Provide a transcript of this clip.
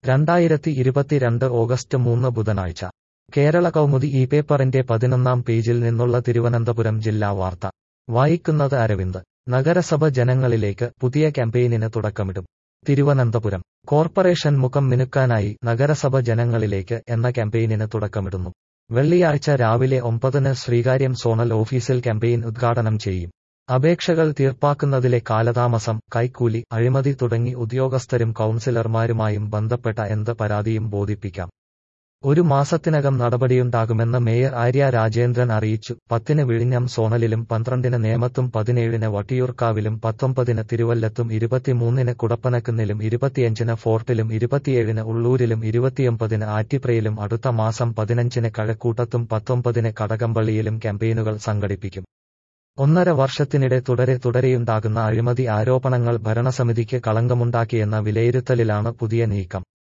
രണ്ടായിരത്തി ഇരുപത്തിരണ്ട് ഓഗസ്റ്റ് മൂന്ന് ബുധനാഴ്ച കേരള കൗമുദി ഈ പേപ്പറിന്റെ പതിനൊന്നാം പേജിൽ നിന്നുള്ള തിരുവനന്തപുരം ജില്ലാ വാർത്ത വായിക്കുന്നത് അരവിന്ദ് നഗരസഭ ജനങ്ങളിലേക്ക് പുതിയ ക്യാമ്പയിനിന് തുടക്കമിടും തിരുവനന്തപുരം കോർപ്പറേഷൻ മുഖം മിനുക്കാനായി നഗരസഭ ജനങ്ങളിലേക്ക് എന്ന ക്യാമ്പയിനിന് തുടക്കമിടുന്നു വെള്ളിയാഴ്ച രാവിലെ ഒമ്പതിന് ശ്രീകാര്യം സോണൽ ഓഫീസിൽ ക്യാമ്പയിൻ ഉദ്ഘാടനം ചെയ്യും അപേക്ഷകൾ തീർപ്പാക്കുന്നതിലെ കാലതാമസം കൈക്കൂലി അഴിമതി തുടങ്ങി ഉദ്യോഗസ്ഥരും കൌൺസിലർമാരുമായും ബന്ധപ്പെട്ട എന്ത് പരാതിയും ബോധിപ്പിക്കാം ഒരു മാസത്തിനകം നടപടിയുണ്ടാകുമെന്ന് മേയർ ആര്യ രാജേന്ദ്രൻ അറിയിച്ചു പത്തിന് വിഴിഞ്ഞം സോണലിലും പന്ത്രണ്ടിന് നേമത്തും പതിനേഴിന് വട്ടിയൂർക്കാവിലും പത്തൊമ്പതിന് തിരുവല്ലത്തും ഇരുപത്തിമൂന്നിന് കുടപ്പനക്കുന്നിലും ഇരുപത്തിയഞ്ചിന് ഫോർട്ടിലും ഇരുപത്തിയേഴിന് ഉള്ളൂരിലും ഇരുപത്തിയൊമ്പതിന് ആറ്റിപ്രയിലും അടുത്ത മാസം പതിനഞ്ചിന് കഴക്കൂട്ടത്തും പത്തൊമ്പതിന് കടകംപള്ളിയിലും ക്യാമ്പയിനുകൾ സംഘടിപ്പിക്കും ഒന്നര വർഷത്തിനിടെ തുടരെ തുടരെയുണ്ടാകുന്ന അഴിമതി ആരോപണങ്ങൾ ഭരണസമിതിക്ക് കളങ്കമുണ്ടാക്കിയെന്ന വിലയിരുത്തലിലാണ് പുതിയ നീക്കം